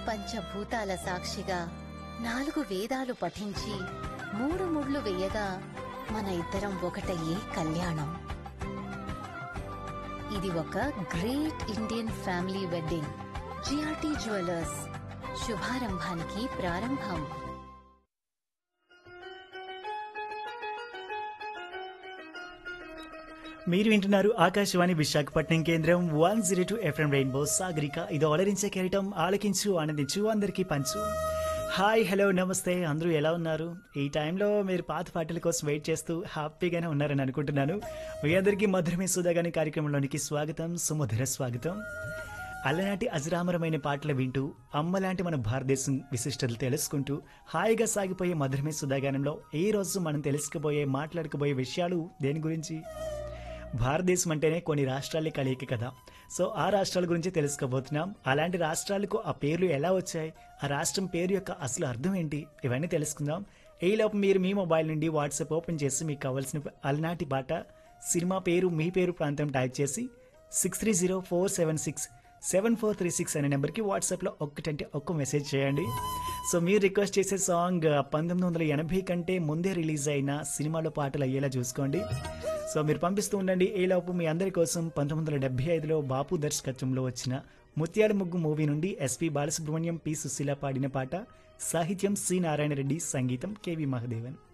పంచభూతాల సాక్షిగా నాలుగు వేదాలు పఠించి మూడు ముళ్ళు వేయగా మన ఇద్దరం ఒకటయ్యే కళ్యాణం ఇది ఒక great Indian family wedding GRT jewellers శుభారంభానికి ప్రారంభం మీరు వింటున్నారు ఆకాశవాణి విశాఖపట్నం కేంద్రం one zero two FM Rainbow Sagarika ఇది అలరించే కెరటం ఆలకించు ఆనందించు అందరికీ పంచు హాయ్ హలో నమస్తే అందరూ ఎలా ఉన్నారు ఈ టైంలో మీరు పాత పాటల కోసం వెయిట్ చేస్తూ హ్యాపీగానే ఉన్నారని అనుకుంటున్నాను మీ అందరికీ మధురమే సుధాగాని కార్యక్రమంలోనికి స్వాగతం సుమధుర స్వాగతం అలనాటి అజరామరమైన పాటలు వింటూ అమ్మలాంటి మన భారతదేశం విశిష్టతలు తెలుసుకుంటూ హాయిగా సాగిపోయే మధురమే సుధాగానంలో ఈ రోజు మనం తెలుసుకోబోయే మాట్లాడుకోబోయే విషయాలు దేని గురించి భారతదేశం అంటేనే కొన్ని రాష్ట్రాలే కలియక కదా సో ఆ రాష్ట్రాల గురించి తెలుసుకోబోతున్నాం అలాంటి రాష్ట్రాలకు ఆ పేర్లు ఎలా వచ్చాయి ఆ రాష్ట్రం పేరు యొక్క అసలు అర్థం ఏంటి ఇవన్నీ తెలుసుకుందాం ఈలోపు మీరు మీ మొబైల్ నుండి వాట్సాప్ ఓపెన్ చేసి మీకు కావాల్సిన అలనాటి పాట సినిమా పేరు మీ పేరు ప్రాంతం టైప్ చేసి six three zero four seven six seven four three six అనే నెంబర్కి వాట్సాప్లో ఒక్కటంటే ఒక్క మెసేజ్ చేయండి సో మీరు రిక్వెస్ట్ చేసే సాంగ్ పంతొమ్మిది వందల ఎనభై కంటే ముందే రిలీజ్ అయిన సినిమాలో పాటలు అయ్యేలా చూసుకోండి సో మీరు పంపిస్తూ ఉండండి ఈలోపు మీ అందరి కోసం పంతొమ్మిది వందల డెబ్బై ఐదులో బాపు దర్శకత్వంలో వచ్చిన ముత్యాల ముగ్గు మూవీ నుండి ఎస్పి బాలసుబ్రహ్మణ్యం పి సుశీల పాడిన పాట సాహిత్యం సి నారాయణ రెడ్డి సంగీతం కెవి మహదేవన్